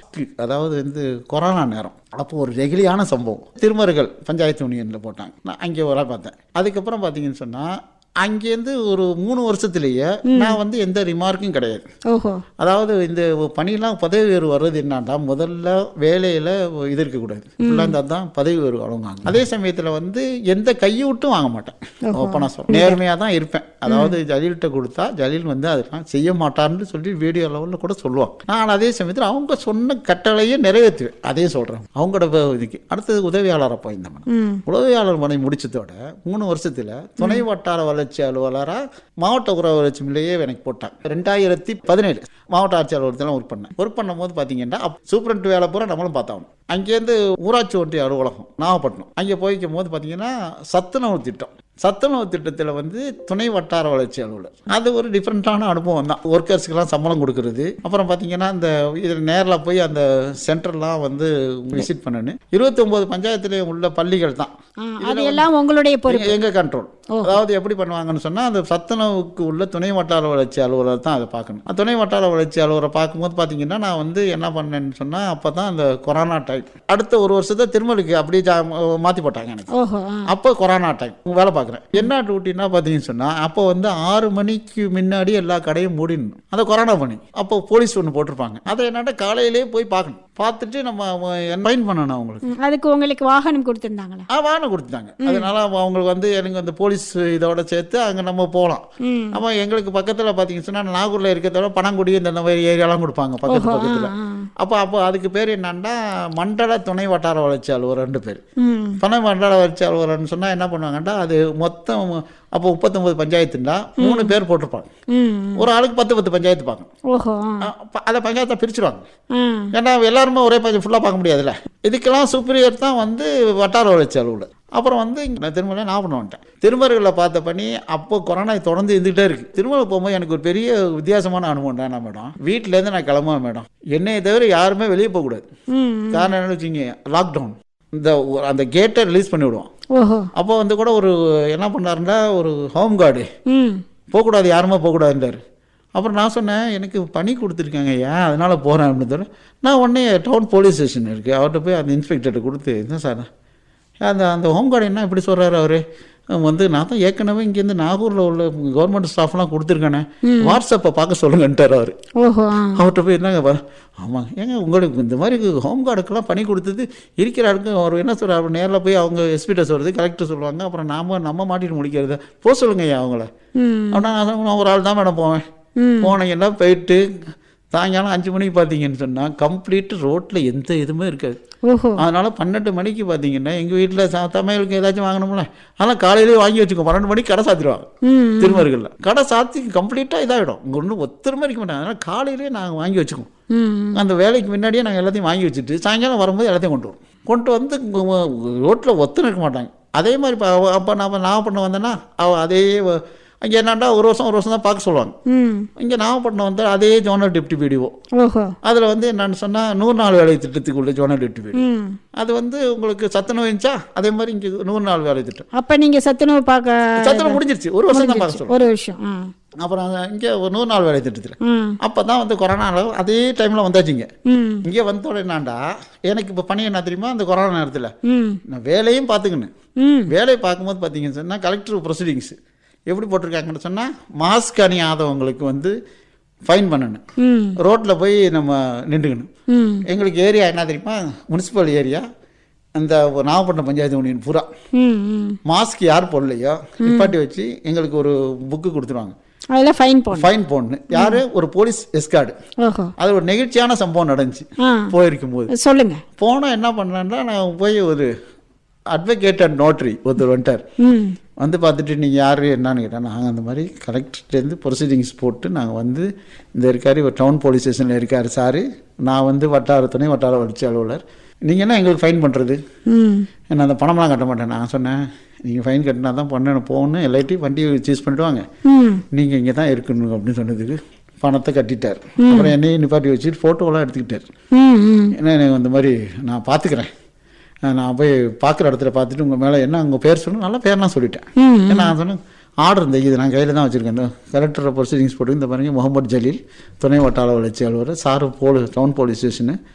mask அதாவது வந்து corona நேரம் அப்போ ஒரு ரெகுலியான சம்பவம் திருமருகல் பஞ்சாயத்து யூனியனில் போட்டாங்க நான் அங்கே வேலை பார்த்தேன் அதுக்கப்புறம் பார்த்தீங்கன்னு சொன்னால் அங்கேருந்து ஒரு மூணு வருஷத்துலேயே நான் வந்து எந்த ரிமார்க்கும் கிடையாது ஓஹோ அதாவது இந்த பணியெல்லாம் பதவி உயர்வு வர்றது என்னன்னா முதல்ல வேலையில் இது இருக்கக்கூடாது ஃபுல்லாக இருந்தால் தான் பதவி உயர்வு வழங்குவாங்க அதே சமயத்தில் வந்து எந்த கையூட்டும் வாங்க மாட்டேன் ஓப்பனாக சொல்ல நேர்மையாக தான் இருப்பேன் அதாவது ஜலீல்கிட்ட கொடுத்தா ஜலீல் வந்து அதெல்லாம் செய்ய மாட்டார்னு சொல்லி வீடியோ லெவலில் கூட சொல்லுவாங்க நான் அதே சமயத்தில் அவங்க சொன்ன கட்டளையை நிறைவேற்றுவேன் அதையும் சொல்கிறேன் அவங்களோட வ- இதுக்கு அடுத்தது உதவியாளராக போயிருந்தேன் ம் உதவியாளர் பணி முடிச்சதோட மூணு வருஷத்துல துணை வட்டார வளர்ச்சி அலுவலராக மாவட்ட உறவு வளர்ச்சி மில்லையே எனக்கு போட்டாங்க ரெண்டாயிரத்தி பதினேழு மாவட்ட ஆட்சி அலுவலகத்தில் ஒர்க் பண்ணேன் ஒர்க் பண்ணும்போது பார்த்தீங்கன்னா சூப்பரண்ட் வேலை பூரா நம்மளும் பார்த்தாகணும் அங்கேருந்து ஊராட்சி ஒன்றிய அலுவலகம் நாகப்பட்டினம் அங்கே போய்க்கும் போது பார்த்தீங்கன்னா சத்துணவு திட்டம் சத்துணவு திட்டத்தில் வந்து துணை வட்டார வளர்ச்சி அலுவலர் அது ஒரு டிஃப்ரெண்ட்டான அனுபவம் தான் ஒர்க்கர்ஸ்க்கெல்லாம் சம்பளம் கொடுக்கறது அப்புறம் பார்த்தீங்கன்னா இந்த இதில் நேரில் போய் அந்த சென்டர்லாம் வந்து விசிட் பண்ணணும் இருபத்தி ஒன்பது பஞ்சாயத்துலேயும் உள்ள பள்ளிகள் தான் ஆ, அது எல்லாம் உங்களுடைய பொறுப்பு எங்க- எங்க கண்ட்ரோல் அதாவது எப்படி பண்ணுவாங்கன்னு சொன்னா அந்த சத்துணவுக்கு உள்ள துணை வட்டார வளர்ச்சி அலுவலர் தான் அதை பார்க்கணும் அந்த துணை வட்டார வளர்ச்சி அலுவலரை பார்க்கும்போது பார்த்தீங்கன்னா நான் வந்து என்ன பண்ணேன்னு சொன்னா அப்பதான் அந்த கொரோனா டைம் அடுத்த ஒரு வருஷத்தை திருமலுக்கு அப்படியே ஜா- மாத்தி போட்டாங்க எனக்கு ஓஹோ ஆ அப்போ கொரோனா டைம் வேலை பார்க்குறேன் என்ன டியூட்டின்னா பார்த்தீங்கன்னு சொன்னால் அப்போ வந்து ஆறு மணிக்கு முன்னாடி எல்லா கடையும் மூடிடணும் அந்த கொரோனா பணி அப்போ போலீஸ் ஒன்று போட்டிருப்பாங்க அதை என்னன்னா காலையிலேயே போய் பார்க்கணும் பார்த்துட்டு நம்ம ஃபைன் பண்ணணும் அவங்களுக்கு ம், அதுக்கு உங்களுக்கு வாகனம் கொடுத்துருந்தாங்களா ஆ வாகனம் கொடுத்தாங்க அதனால அவ- அவங்களுக்கு வந்து எனக்கு அந்த போலீஸ் இதோட சேர்த்து அங்கே நம்ம போகலாம் ம் நம்ம எங்களுக்கு பக்கத்தில் பார்த்தீங்கன்னு சொன்னால் நாகூரில் இருக்கிறதோட பணங்குடி இந்த மாதிரி ஏரியாலாம் கொடுப்பாங்க பக்கத்து பக்கத்தில் ஆ, அப்போ அப்போ அதுக்கு பேர் என்னன்னா மண்டல துணை வட்டார வளர்ச்சி அலுவலர் ரெண்டு பேர் ம் துணை மண்டல வளர்ச்சி அலுவலர்னு சொன்னால் என்ன பண்ணுவாங்கன்னா அது மொத்தம் அப்போ முப்பத்தொம்பது பஞ்சாயத்துண்டா மூணு பேர் போட்டிருப்பாங்க ம் ஒரு ஆளுக்கு பத்து பத்து பஞ்சாயத்து பார்க்கணும் ஓஹோ ஆ அ, ப- அதை பஞ்சாயத்தை பிரிச்சுருவாங்க ஆ ஏன்னா எல்லாருமே ஒரே பஞ்சம் ஃபுல்லாக பார்க்க முடியாதுல்ல இதுக்கெல்லாம் சூப்பரியர் தான் வந்து வட்டார வளர்ச்சி அலுவலர் அப்புறம் வந்து இங்க நான் திருமலை நான் பண்ண வந்துட்டேன் திருமருகளை பார்த்த பண்ணி அப்போ கொரோனா தொடர்ந்து இருந்துகிட்டே இருக்கு திருமலை போகும்போது எனக்கு ஒரு பெரிய வித்தியாசமான அனுபவம் தான் மேடம் வீட்டிலேருந்து நான் கிளம்புவேன் மேடம் என்னைய தவிர யாருமே வெளியே போகக்கூடாது ம் காரணம் என்னன்னு வச்சுங்க லாக்டவுன் இந்த ஒரு- அந்த கேட்டை ரிலீஸ் பண்ணி விடுவோம் ஓஹோ அப்போ வந்து கூட ஒரு என்ன பண்ணாருன்னா ஒரு ஹோம் கார்டு ம் போகக்கூடாது யாருமே போகக்கூடாதுன்றார் அப்புறம் நான் சொன்னேன் எனக்கு பணி கொடுத்துருக்காங்க ஏன் அதனால் போகிறேன் அப்படின்னு தவிர நான் உடனே டவுன் போலீஸ் ஸ்டேஷன் இருக்குது அவர்கிட்ட போய் அந்த இன்ஸ்பெக்டர்கிட்ட கொடுத்து என்ன சார் அந்த அந்த ஹோம் கார்டு என்ன இப்படி சொல்கிறாரு அவர் வந்து நான் தான் ஏற்கனவே இங்கேருந்து நாகூரில் உள்ள கவர்மெண்ட் ஸ்டாஃப்லாம் கொடுத்துருக்கானே வாட்ஸ்அப்பை பார்க்க சொல்லுங்கன்ட்டார் அவர் ஓஹோ ஆ அவர்கிட்ட போய் என்னங்க பாரு ஆமாங்க ஏங்க உங்களுக்கு இந்த மாதிரி ஹோம் கார்டுக்கெல்லாம் பண்ணி கொடுத்தது இருக்கிற ஆளுக்கு அவர் என்ன சொல்கிறார் அவர் நேரில் போய் அவங்க எஸ்பிட்ட சொல்கிறது கலெக்டர் சொல்லுவாங்க அப்புறம் நாம நம்ம மாட்டிட்டு முடிக்கிறது போக சொல்லுங்க ஐயா அவங்கள ம் அப்படின்னா நான் சொன்னேன், நான் ஒரு ஆள் தான் மேடம் போவேன் ம் போனீங்கன்னா போயிட்டு சாயங்காலம் அஞ்சு மணிக்கு பார்த்தீங்கன்னு சொன்னால் கம்ப்ளீட் ரோட்டில் எந்த இதுவுமே இருக்காது ஓஹோ அதனால் பன்னெண்டு மணிக்கு பார்த்தீங்கன்னா எங்கள் வீட்டில் சா சமையலுக்கு ஏதாச்சும் வாங்கணும்ல அதெல்லாம் காலையிலேயே வாங்கி வச்சுக்கோ பன்னெண்டு மணிக்கு கடை சாத்திடுவாங்க ம் திருமருகளில் கடை சாத்தி கம்ப்ளீட்டாக இதாகிடும் இங்கே ஒன்றும் ஒத்தரமே இருக்க மாட்டாங்க அதனால் காலையிலேயே நாங்கள் வாங்கி வச்சுக்குவோம் ம் அந்த வேலைக்கு முன்னாடியே நாங்கள் எல்லாத்தையும் வாங்கி வச்சுட்டு சாயங்காலம் வரும்போது எல்லாத்தையும் கொண்டு வரோம் கொண்டு வந்து ரோட்டில் ஒத்தனை இருக்க மாட்டாங்க அதே மாதிரி இப்போ அப்போ நான் நாகப்பட்டினம் வந்தேன்னா அவ அதே அங்கே என்னண்டா ஒரு வருஷம் ஒரு வருஷம் தான் பார்க்க சொல்லுவாங்க ம் இங்கே நாகப்பட்டினம் வந்து அதே ஜோனல் டிப்டி பிடிஓ ஓஹோ அதில் வந்து என்னன்னு சொன்னால் நூறு நாள் வேலை திட்டத்துக்குள்ள ஜோனல் டிப்டி பிடிஓ ம் அது வந்து உங்களுக்கு சத்துணவு இருந்துச்சா அதே மாதிரி இங்கே நூறு நாள் வேலை திட்டம் அப்போ நீங்கள் சத்துணவு பார்க்க சத்துணவு முடிஞ்சிருச்சு ஒரு வருஷம் தான் பார்க்க சொல்லுவோம் ஒரு விஷயம் ஆ அப்புறம் இங்கே ஒரு நூறு நாள் வேலை திட்டத்தில் ம் அப்போ தான் வந்து கொரோனாவில் அதே டைமில் வந்தாச்சுங்க ம் இங்கே வந்தோட என்னாண்டா எனக்கு இப்போ பணி என்ன தெரியுமா அந்த கொரோனா நேரத்தில் ம் நான் வேலையும் பார்த்துக்கினேன் ம் வேலையை பார்க்கும்போது பார்த்தீங்கன்னு சொன்னால் கலெக்டர் ப்ரொசீடிங்ஸ் எப்படி போட்டிருக்காங்கன்னு சொன்னால் மாஸ்க் அணியாதவங்களுக்கு வந்து ஃபைன் பண்ணணும் ம் ரோட்டில் போய் நம்ம நின்றுக்கணும் ம் எங்களுக்கு ஏரியா என்ன தெரியுமா முனிசிபல் ஏரியா அந்த நாகப்பட்டினம் பஞ்சாயத்து யூனியன் பூரா ம் ம் மாஸ்க் யார் போடலையோ நிப்பாட்டி வச்சு எங்களுக்கு ஒரு புக்கு கொடுத்துருவாங்க அதில் ஃபைன் போடணும் ஃபைன் போடணும் யார் ஒரு போலீஸ் எஸ்கார்டு ஓஹோ அது ஒரு நெகிழ்ச்சியான சம்பவம் நடந்துச்சு ஆ போயிருக்கும் போது சொல்லுங்க போனால் என்ன பண்ணேன்னா நான் போய் ஒரு அட்வொகேட் அண்ட் நோட்ரி ஒருத்தர் வந்துட்டார் ம் வந்து பார்த்துட்டு நீங்கள் யார் என்னன்னு கேட்டால் நாங்கள் அந்த மாதிரி கலெக்டர்லேருந்து ப்ரொசீடிங்ஸ் போட்டு நாங்கள் வந்து இந்த இருக்கார் இவர் டவுன் போலீஸ் ஸ்டேஷனில் இருக்கார் சார் நான் வந்து வட்டார துணை வட்டார வளர்ச்சி அலுவலர் நீங்கள் என்ன எங்களுக்கு ஃபைன் பண்ணுறது ம் நான் அந்த பணம்லாம் கட்ட மாட்டேன் நான் சொன்னேன் நீங்கள் ஃபைன் கட்டினா தான் பண்ணணும் போகணும் எல்லாத்தையும் வண்டியை சூஸ் பண்ணிடுவாங்க ம் நீங்கள் இங்கே தான் இருக்கணும் அப்படின்னு சொன்னதுக்கு பணத்தை கட்டிட்டார் அப்புறம் என்னையும் நிப்பாட்டி வச்சுட்டு ஃபோட்டோலாம் எடுத்துக்கிட்டார் ம் ம் ஏன்னா எனக்கு இந்த மாதிரி நான் பார்த்துக்கிறேன் நான் போய் பார்க்குற இடத்துல பார்த்துட்டு உங்கள் மேலே என்ன உங்கள் பேர் சொல்லணும் நல்ல பேர்லாம் சொல்லிட்டேன் ம் ஏன்னா நான் சொன்னேன் ஆர்டர் இந்த இது நான் கையில் தான் வச்சுருக்கேன் இந்த கலெக்டர் ப்ரொசீடிங்ஸ் போட்டு இந்த பாருங்க முகமது ஜலீல் துணை வட்டார வளர்ச்சி அலுவலர் sir police town police station